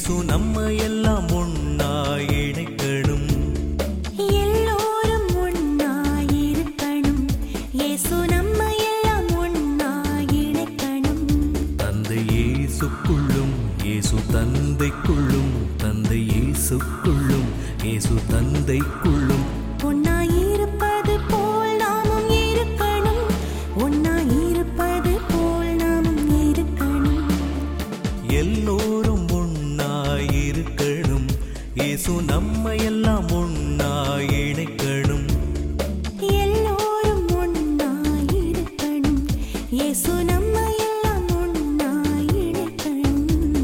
இயேசு நம்ம எல்லாம் ஒன்னாய் இணைக்கணும் எல்லோரும் ஒன்னாயிருக்கணும் இயேசு நம்ம எல்லாம் ஒன்னாயிணைக்கணும் தந்தை இயேசுக்குள்ளும் இயேசு தந்தைக்குள்ளும் தந்தை இயேசுக்குள்ளும் இயேசு தந்தைக்குள்ளும் ஒன்னாயிருப்பது போல் நாமும் இருக்கணும் ஒன்னாயிருப்பது போல் நாமும் இருக்கணும் எல்லோரும் ஒன்னாய் இருக்கணும் இயேசு நம்ம எல்லாம் ஒன்னாய் இணைக்கணும் எல்லோரும் ஒன்னாயிருக்கணும் இயேசு நம்ம எல்லாம் ஒன்னாயிணைக்கணும்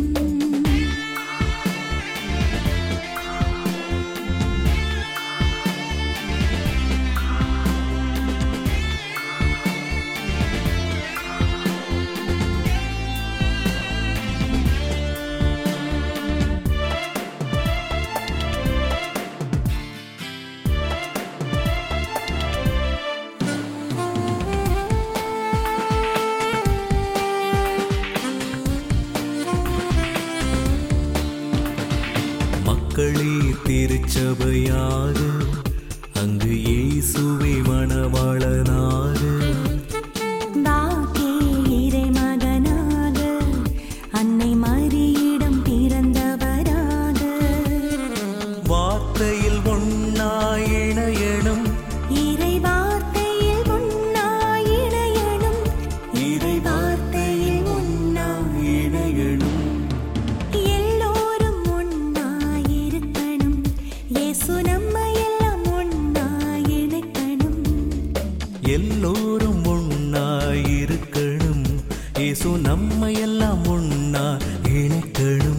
மக்களே திருச்சபையாறு அங்கு இயேசுவை மணவாளனாறு பாக்கே இறைமகனாக அன்னை மரியிடம் பிறந்தவராக வார்த்தையில் ஒன்னாய் இணையணும் இறை வார்த்தையில் ஒன்னாய் இணையணும் இறை வார்த்தையில் ஒன்னாய் இணையணும் எல்லோரும் ஒன்னாயிருக்கணும் இயேசு நம்ம எல்லாம் ஒன்னாய் இணைக்கணும் எல்லோரும் ஒன்னாய் இருக்கணும் இயேசு நம்ம எல்லாம் ஒன்னா இணைக்கணும்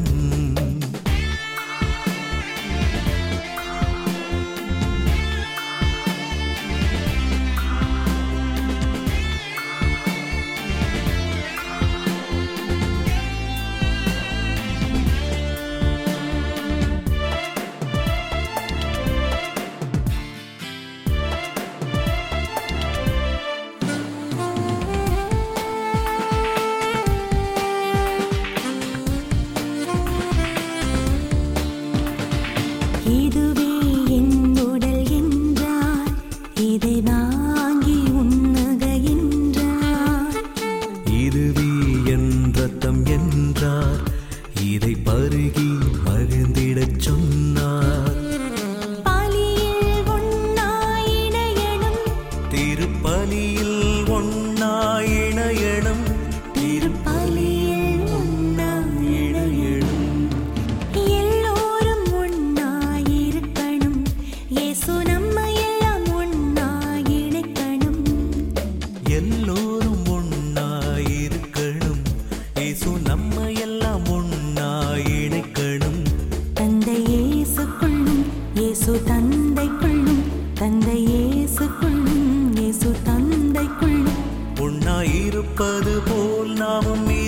இதுவே என் உடல் என்றார் இதை வாங்கி உண்ணுக என்றார் இதுவே என் ரத்தம் என்றார் இதை பருகி மகிழ்ந்திடச் சொன்னார் பலியில் ஒன்னாய் இணையணும் திருப்பலியில் ஒன்னாய் இணையணும் திருப்பலியில் ஒன்னாய் இணையணும் எல்லோரும் ஒன்னாயிருக்கணும் இயேசு நம்ம எல்லாம் ஒன்னாய் இணைக்கணும் எல்லோரும் ஒன்னாய் இருக்கணும் இயேசு நம்ம எல்லாம் ஒன்னாய் இணைக்கணும் தந்தை இயேசுக்குள்ளும் இயேசு தந்தைக்குள்ளும் தந்தை இயேசுக்குள்ளும் இயேசு தந்தைக்குள்ளும் ஒன்னாய் இருப்பது போல் நாமும்